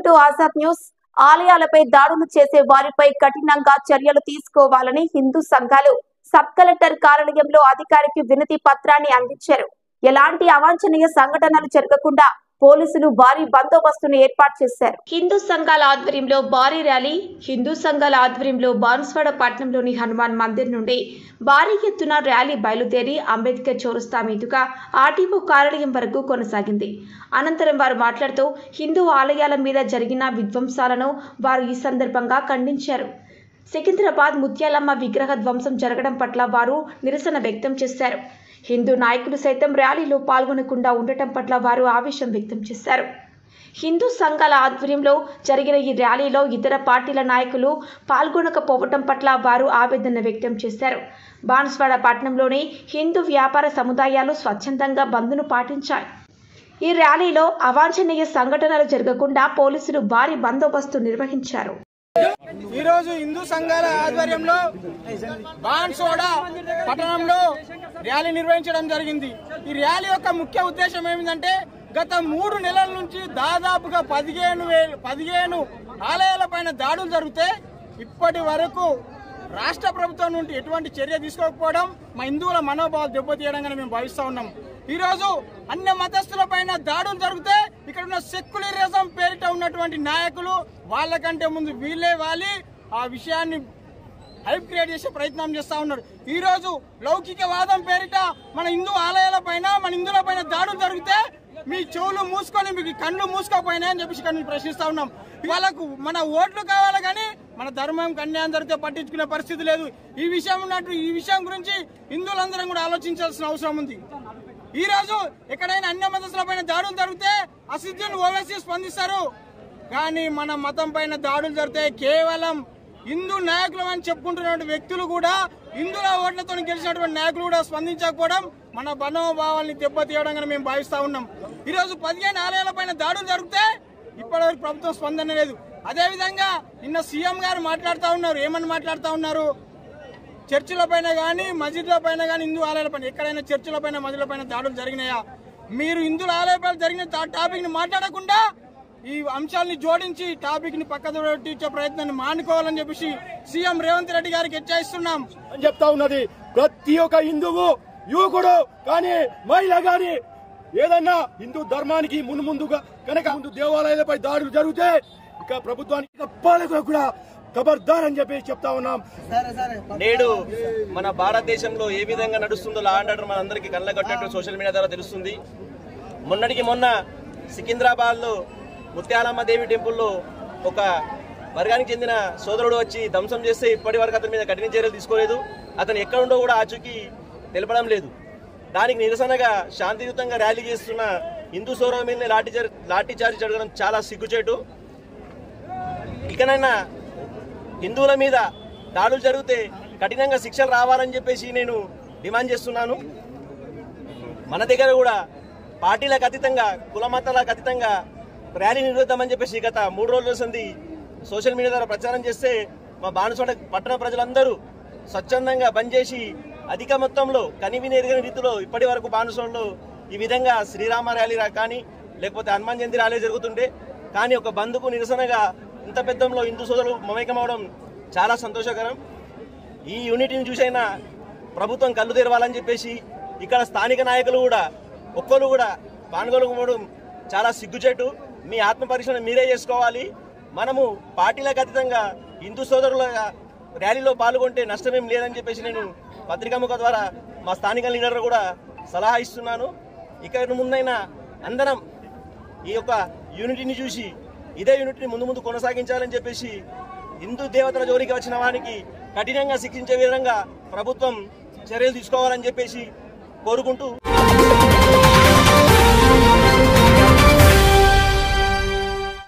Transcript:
to Azad news ఆలయాలపై దాడులు చేసే వారిపై కఠినంగా చర్యలు తీసుకోవాలని హిందూ సంఘాలు సబ్ కలెక్టర్ కార్యాలయంలో అధికారికి వినతి పత్రాన్ని అందించారు ఎలాంటి అవాంఛనీయ సంఘటనలు జరగకుండా పోలీసులు భారీ బందోబస్తును ఏర్పాటు చేశారు హిందూ సంఘాల ఆధ్వర్యంలో భారీ ర్యాలీ హిందూ సంఘాల ఆధ్వర్యంలో బాన్స్వాడ పట్టణంలోని హనుమాన్ మందిర్ నుండి భారీ ఎత్తున ర్యాలీ బయలుదేరి అంబేద్కర్ చౌరస్తా మీదుగా ఆర్టీఓ కార్యాలయం వరకు కొనసాగింది అనంతరం వారు మాట్లాడుతూ హిందూ ఆలయాల మీద జరిగిన విధ్వంసాలను వారు ఈ సందర్భంగా ఖండించారు సికింద్రాబాద్ ముత్యాలమ్మ విగ్రహ ధ్వంసం జరగడం పట్ల వారు నిరసన వ్యక్తం చేశారు హిందూ నాయకులు సైతం ర్యాలీలో పాల్గొనకుండా ఉండటం పట్ల వారు ఆవేశం వ్యక్తం చేశారు హిందూ సంఘాల ఆధ్వర్యంలో జరిగిన ఈ ర్యాలీలో ఇతర పార్టీల నాయకులు పాల్గొనకపోవటం పట్ల వారు ఆవేదన వ్యక్తం చేశారు బాన్స్వాడ పట్టణంలోని హిందూ వ్యాపార సముదాయాలు స్వచ్ఛందంగా బంద్ను పాటించాయి ఈ ర్యాలీలో అవాంఛనీయ సంఘటనలు జరగకుండా పోలీసులు భారీ బందోబస్తు నిర్వహించారు ఈ రోజు హిందూ సంఘాల ఆధ్వర్యంలో బాన్సోడా పట్టణంలో ర్యాలీ నిర్వహించడం జరిగింది ఈ ర్యాలీ యొక్క ముఖ్య ఉద్దేశం ఏమిటంటే గత మూడు నెలల నుంచి దాదాపుగా పదిహేను వేలు పదిహేను ఆలయాల పైన దాడులు జరిగితే ఇప్పటి వరకు రాష్ట్ర ప్రభుత్వం నుండి ఎటువంటి చర్య తీసుకోకపోవడం మా హిందువుల మనోభావాలు దెబ్బతీయడంగా మేము భావిస్తా ఉన్నాం ఈ రోజు అన్ని మతస్థుల పైన దాడులు జరిగితే ఇక్కడ ఉన్న సెక్యులరిజం పేరిట ఉన్నటువంటి నాయకులు వాళ్ళకంటే ముందు వీళ్ళే వాలి ఆ విషయాన్ని హైప్ క్రియేట్ చేసే ప్రయత్నం చేస్తా ఉన్నారు ఈ రోజు లౌకికవాదం పేరిట మన హిందూ ఆలయాల పైన మన హిందువుల పైన దాడులు జరిగితే మీ చెవులు మూసుకొని మీకు కళ్ళు మూసుకోపోయినా అని చెప్పేసి ఇక్కడ మేము ప్రశ్నిస్తా ఉన్నాం వాళ్ళకు మన ఓట్లు కావాలి కానీ మన ధర్మం కన్యాయం జరిగితే పట్టించుకునే పరిస్థితి లేదు ఈ విషయం ఉన్నట్టు ఈ విషయం గురించి హిందువులందరం కూడా ఆలోచించాల్సిన అవసరం ఉంది ఈ రోజు ఎక్కడైనా అన్య మతస్థుల పైన దాడులు జరిగితే అసిద్ధుని ఓవైసీ స్పందిస్తారు కానీ మన మతం పైన దాడులు జరిగితే కేవలం హిందూ నాయకులు అని చెప్పుకుంటున్న వ్యక్తులు కూడా హిందువుల ఓట్లతో గెలిచినటువంటి నాయకులు కూడా స్పందించకపోవడం మన మనోభావాల్ని దెబ్బతీయడంగా మేము భావిస్తా ఉన్నాం ఈ రోజు పదిహేను ఆలయాల పైన దాడులు జరిగితే ఇప్పటివరకు ప్రభుత్వం స్పందన లేదు అదే విధంగా నిన్న సీఎం గారు మాట్లాడుతూ ఉన్నారు ఏమని మాట్లాడుతూ ఉన్నారు చర్చిల పైన కానీ మసీదుల పైన కానీ హిందూ ఆలయాల పైన ఎక్కడైనా చర్చిల పైన మసీదుల పైన దాడులు జరిగినాయా మీరు హిందువుల ఆలయాలపై జరిగిన టాపిక్ ని మాట్లాడకుండా ఈ అంశాలని జోడించి టాపిక్ ని పక్కన పెట్టించే ప్రయత్నాన్ని మానుకోవాలని చెప్పేసి సీఎం రేవంత్ రెడ్డి గారికి హెచ్చరిస్తున్నాం అని చెప్తా ఉన్నది ప్రతి ఒక్క హిందువు యువకుడు కానీ మహిళ గాని ఏదన్నా హిందూ ధర్మానికి ముందు ముందుగా కనుక ముందు దేవాలయాలపై దాడులు జరిగితే ఇక ప్రభుత్వానికి ఇక పాలకులకు కూడా ఖబర్దార్ అని చెప్పేసి చెప్తా ఉన్నాం నేడు మన భారతదేశంలో ఏ విధంగా నడుస్తుందో లా అండ్ ఆర్డర్ మనందరికీ కళ్ళ కట్టినట్టు సోషల్ మీడియా ద్వారా తెలుస్తుంది మొన్నటికి మొన్న సికింద్రాబాద్ లో ముత్యాలమ్మ దేవి టెంపుల్లో ఒక వర్గానికి చెందిన సోదరుడు వచ్చి ధ్వంసం చేస్తే ఇప్పటి వరకు అతని మీద కఠిన చర్యలు తీసుకోలేదు అతను ఎక్కడుండో కూడా ఆచూకీ తెలపడం లేదు దానికి నిరసనగా శాంతియుతంగా ర్యాలీ చేస్తున్న హిందూ సౌరవ మీద లాఠీ చార్జ్ లాఠీ చార్జ్ జరగడం చాలా సిగ్గుచేటు ఇకనైనా హిందువుల మీద దాడులు జరిగితే కఠినంగా శిక్షలు రావాలని చెప్పేసి నేను డిమాండ్ చేస్తున్నాను మన దగ్గర కూడా పార్టీలకు అతీతంగా కుల మతాలకు అతీతంగా ర్యాలీ నిర్వహిద్దామని చెప్పేసి గత మూడు రోజుల సంది సోషల్ మీడియా ద్వారా ప్రచారం చేస్తే మా బాణసోడ పట్టణ ప్రజలందరూ స్వచ్ఛందంగా బంద్ చేసి అధిక మొత్తంలో కనివిని ఎరగని రీతిలో ఇప్పటి వరకు బాణసోడలో ఈ విధంగా శ్రీరామ ర్యాలీ రా కానీ లేకపోతే హనుమాన్ జయంతి ర్యాలీ జరుగుతుంటే కానీ ఒక బంద్కు నిరసనగా ఇంత పెద్దంలో హిందూ సోదరులు మమేకమవడం చాలా సంతోషకరం ఈ యూనిటీని చూసైనా ప్రభుత్వం కళ్ళు తెరవాలని చెప్పేసి ఇక్కడ స్థానిక నాయకులు కూడా ఒక్కరు కూడా పాల్గొనకపోవడం చాలా సిగ్గుచేటు మీ ఆత్మ పరిశీలన మీరే చేసుకోవాలి మనము పార్టీలకు అతీతంగా హిందూ సోదరుల ర్యాలీలో పాల్గొంటే నష్టమేం లేదని చెప్పేసి నేను పత్రికాముఖ ద్వారా మా స్థానిక లీడర్ కూడా సలహా ఇస్తున్నాను ఇక ముందైనా అందరం ఈ యొక్క యూనిటీని చూసి ఇదే యూనిట్ని ముందు ముందు కొనసాగించాలని చెప్పేసి హిందూ దేవతల జోలికి వచ్చిన వారికి కఠినంగా శిక్షించే విధంగా ప్రభుత్వం చర్యలు తీసుకోవాలని చెప్పేసి కోరుకుంటూ